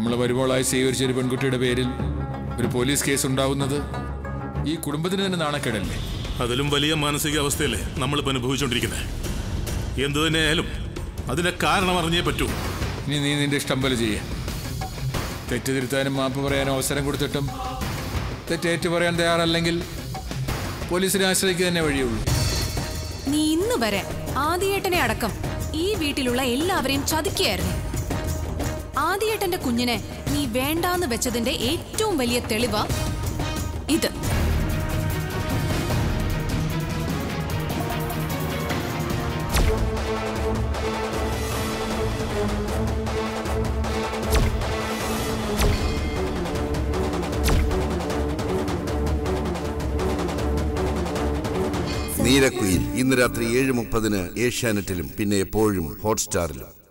നമ്മൾ വരുമ്പോളായി സ്വീകരിച്ച ഒരു പെൺകുട്ടിയുടെ പേരിൽ ഒരു പോലീസ് കേസ് ഉണ്ടാവുന്നത് ഈ കുടുംബത്തിന് തന്നെ നാണക്കേടല്ലേ അതിലും വലിയ മാനസികാവസ്ഥയല്ലേ നമ്മളിപ്പോൾ അനുഭവിച്ചുകൊണ്ടിരിക്കുന്നത് എന്തു തന്നെയായാലും അതിന്റെ കാരണം അറിഞ്ഞേ പറ്റൂ ഇനി നീ നിന്റെ ഇഷ്ടം പോലെ ചെയ്യ തെറ്റ് തിരുത്താനും മാപ്പ് പറയാനും അവസരം കൊടുത്തിട്ടും തെറ്റേറ്റ് പറയാൻ തയ്യാറല്ലെങ്കിൽ പോലീസിനെ ആശ്രയിക്കുക തന്നെ വഴിയുള്ളൂ നീ ഇന്ന് വരെ ആദിയേട്ടനെ അടക്കം ഈ വീട്ടിലുള്ള എല്ലാവരെയും ചതിക്കുകയായിരുന്നു ആദിയേട്ടന്റെ കുഞ്ഞിനെ നീ വേണ്ടാന്ന് വെച്ചതിന്റെ ഏറ്റവും വലിയ തെളിവ ഇത് നീലക്കുയിൽ ഇന്ന് രാത്രി ഏഴ് മുപ്പതിന് ഏഷ്യാനെറ്റിലും പിന്നെ എപ്പോഴും ഹോട്ട്സ്റ്റാറിലും